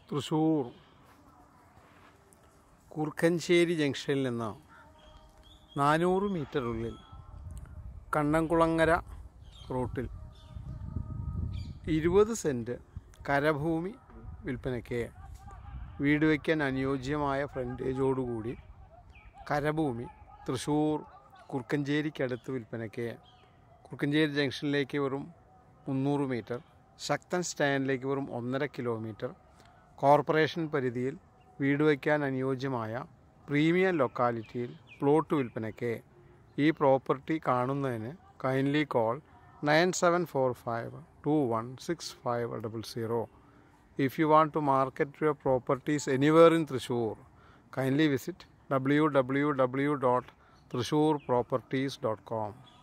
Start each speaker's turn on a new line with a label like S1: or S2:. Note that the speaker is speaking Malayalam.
S1: തൃശ്ശൂർ കുർക്കഞ്ചേരി ജംഗ്ഷനിൽ നിന്ന് നാനൂറ് മീറ്ററുള്ളിൽ കണ്ണംകുളങ്ങര റൂട്ടിൽ ഇരുപത് സെൻറ്റ് കരഭൂമി വിൽപ്പനയ്ക്ക് വീട് വയ്ക്കാൻ അനുയോജ്യമായ ഫ്രണ്ടേജോടുകൂടി കരഭൂമി തൃശ്ശൂർ കുർക്കഞ്ചേരിക്കടുത്ത് വിൽപ്പനയ്ക്ക് കുർക്കഞ്ചേരി ജംഗ്ഷനിലേക്ക് വെറും മുന്നൂറ് മീറ്റർ ശക്തൻ സ്റ്റാൻഡിലേക്ക് വെറും ഒന്നര കിലോമീറ്റർ കോർപ്പറേഷൻ പരിധിയിൽ വീട് വയ്ക്കാൻ അനുയോജ്യമായ പ്രീമിയം ലൊക്കാലിറ്റിയിൽ പ്ലോട്ട് വിൽപ്പനയ്ക്ക് ഈ പ്രോപ്പർട്ടി കാണുന്നതിന് kindly call nine seven four five two one six five double zero if you want to market your properties anywhere in Thrissur kindly visit W W W dot Thrissur properties dot com